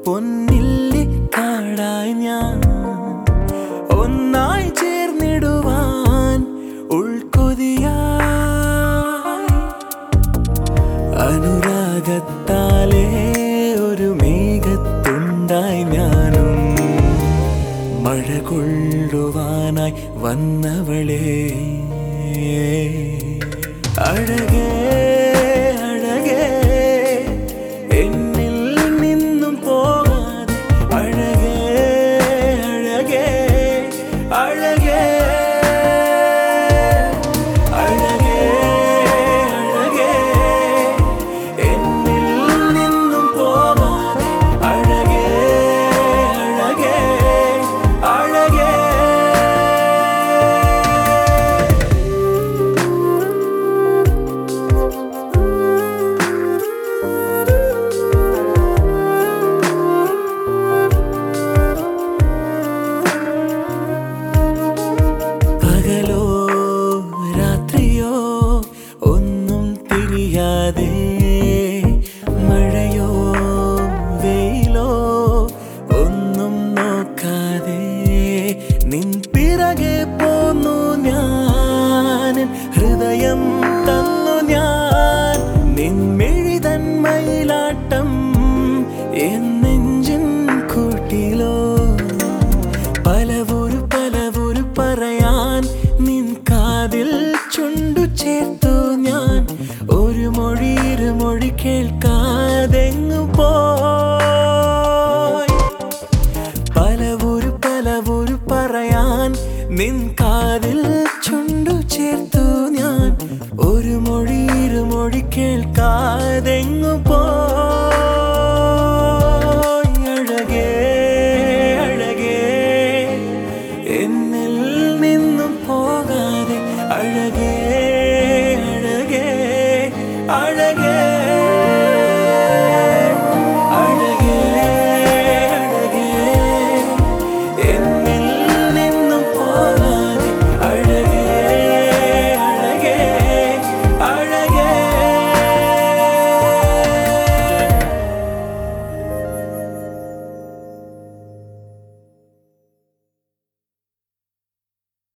പൊന്നില്ലി കാടായി ഞാൻ ഒന്നായി ചേർന്നിടുവാൻ ഉൾക്കൊതിയായി അനുരാഗത്താലേ ഒരു മേഘത്തുണ്ടായി ഞാനും മഴ കൊള്ളുവാനായി വന്നവളേ അഴകേ അഴകേ എന്നിൽ നിന്നും പോകാതെ അഴകേ അഴകേ അഴകേ അഴകേ അഴകേ എന്നിൽ നിന്നും പോകാതെ അഴകേ അഴകേ അഴകേ പകലോ രാത്രിയോ ഒന്നും തിരിയാതെ മഴയോ വെയിലോ ഒന്നും നോക്കാതെ നിൻ പിറകെ പോന്നു ഞാൻ ഹൃദയം തന്നു ഞാൻ നിൻ മെഴിതൻ മയിലാട്ടം എന്നെഞ്ചിൻ കൂട്ടിലോ പലവൊരു പലവൊരു പറയാൻ നിൻ കാതിൽ ചുണ്ടു ചേർത്തു ഞാൻ ഒരു മൊഴി ഇരുമൊഴി കേൾക്കാതെങ്ങു പോയി പലവൊരു പലവൊരു പറയാൻ നിൻ കാ